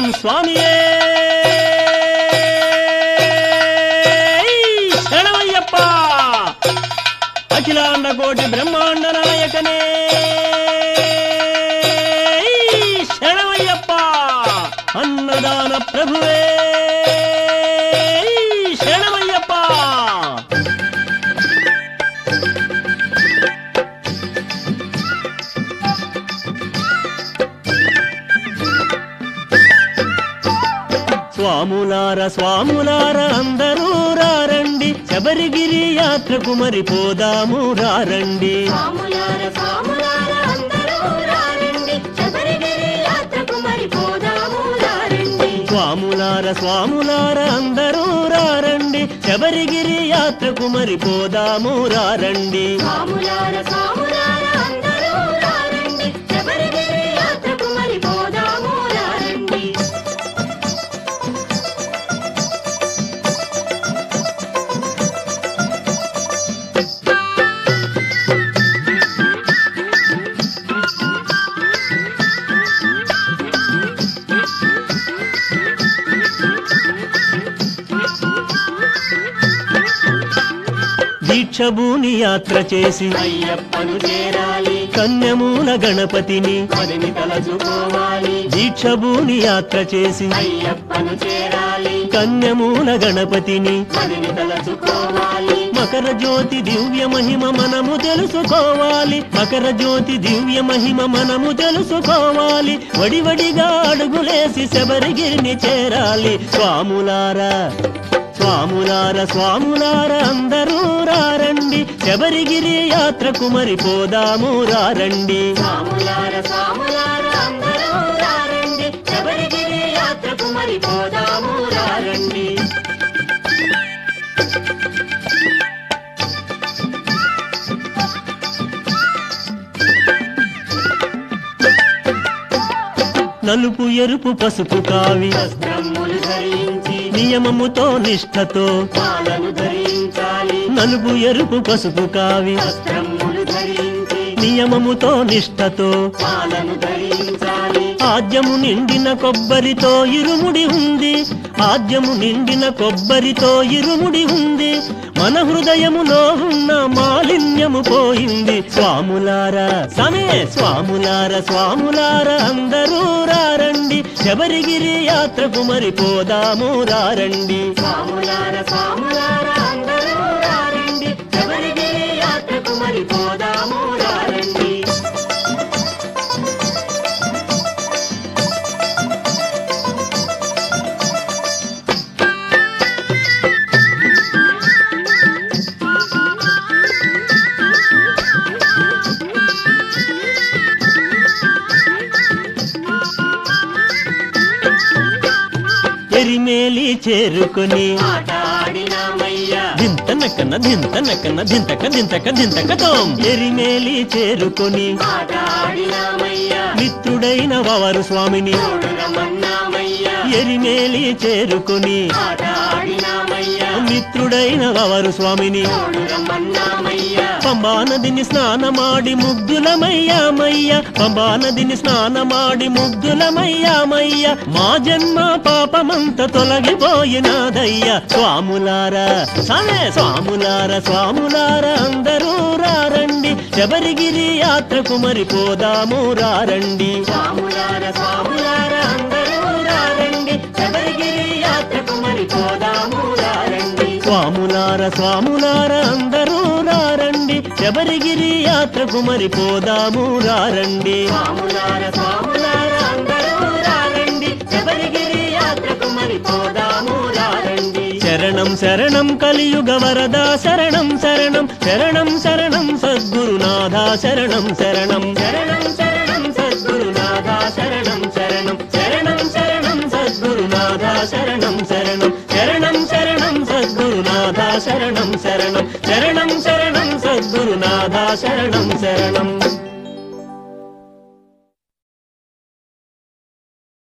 స్వామియే శరణమయ్యప్ప అఖిలాండ కోటి బ్రహ్మాండ నాయకనే శరణమయ్యప్ప అన్నదాన ప్రభువే శరణమయ్యప్ప స్వాములార స్వాములార అందరూ రారండి శబరిగిరి యాత్రకు మరి పోదాము రారండి సాములార సాములార అందరూ రారండి శబరిగిరి యాత్రకు మరి పోదాము రారండి స్వాములార స్వాములార అందరూ రారండి శబరిగిరి యాత్రకు మరి పోదాము రారండి సాములార సాములార అందరూ రారండి శబరిగిరి యాత్రకు మరి పోదాము రారండి దీక్షభూని యాత్ర చేసి అయ్యప్పను చేరాలి కన్యమూల గణపతిని పదిని తలచుకోవాలి దీక్షభూని యాత్ర చేసి అయ్యప్పను చేరాలి కన్యమూల గణపతిని పదిని తలచుకోవాలి మకర జ్యోతి దివ్య మహిమ మనము తెలుసుకోవాలి మకర జ్యోతి దివ్య మహిమ మనము తెలుసుకోవాలి వడివడిగా అడుగులేసి శబరిగిరిని చేరాలి స్వాములారా స్వాములార స్వాములార అందరూ రారండి శబరిగిరి యాత్రకు మరి పోదాము రారండి సాములార సాములార అందరూ రారండి శబరిగిరి యాత్రకు మరి పోదాము రారండి నలుపు ఎరుపు పసుపు కావి వస్త్రములు ధరించి నియమముతో నిష్ఠతో మాలను ధరించాలి నలుపు ఎరుపు పసుపు కావి వస్త్రములు ధరించి నియమముతో నిష్ఠతో మాలను ధరించాలి ఆద్యము నిండిన కొబ్బరితో ఇరుముడి ఉంది ఆద్యము నిండిన కొబ్బరితో ఇరుముడి ఉంది మన హృదయములో ఉన్న మాలిన్యము పోయింది స్వాములారా సమే స్వాములార స్వాములార అందరూ రారండి శబరిగిరి యాత్రకు మరి పోదాము రారండి సాములార సాములార అందరూ రారండి శబరిగిరి యాత్రకు మరి పోదాము రారండి ఎరిమేలి చేరుకొని ఆట ఆడినామయ్యా దింత నక్కన దింత నక్కన దింతక దింతక దింతకతోం ఎరిమేలి చేరుకొని ఆట ఆడినామయ్యా మిత్రుడైన వారు స్వామిని తోడు రమన్నామయ్యా ఎరిమేలి చేరుకొని ఆట ఆడినామయ్యా మిత్రుడైన వారు స్వామిని తోడు రమన్నామయ్యా పంబా నదిని స్నానమాడి ముగ్ధులమయ్యామయ్య పంబా నదిని స్నానమాడి ముగ్ధులమయ్యామయ్య మా జన్మ పాపమంత తొలగిపోయినాదయ్య స్వాములారా సమే స్వాములార స్వాములార అందరూ రారండి శబరిగిరి యాత్రకు మరి పోదాము రారండి సాములార సాములార అందరూ రారండి శబరిగిరి యాత్రకు మరి పోదాము రారండి స్వాములార స్వాములార అందరూ రారండి శబరిగిరి యాత్రకు మరి పోదాము రారండి సాములార సాములార అందరూ రారండి శబరిగిరి యాత్రకు మరి పోదాము రారండి శరణం శరణం కలియుగ వరదా శరణం శరణం శరణం శరణం సద్గురునాథ శరణం శరణం శరణం శరణం సద్గురునాథ శరణం శరణం శరణం శరణం సద్గురునాథ శరణం శరణం శరణం శరణం సద్గురునాథ శరణం శరణం శరణం శరణం సద్గురునాథ శరణం శరణం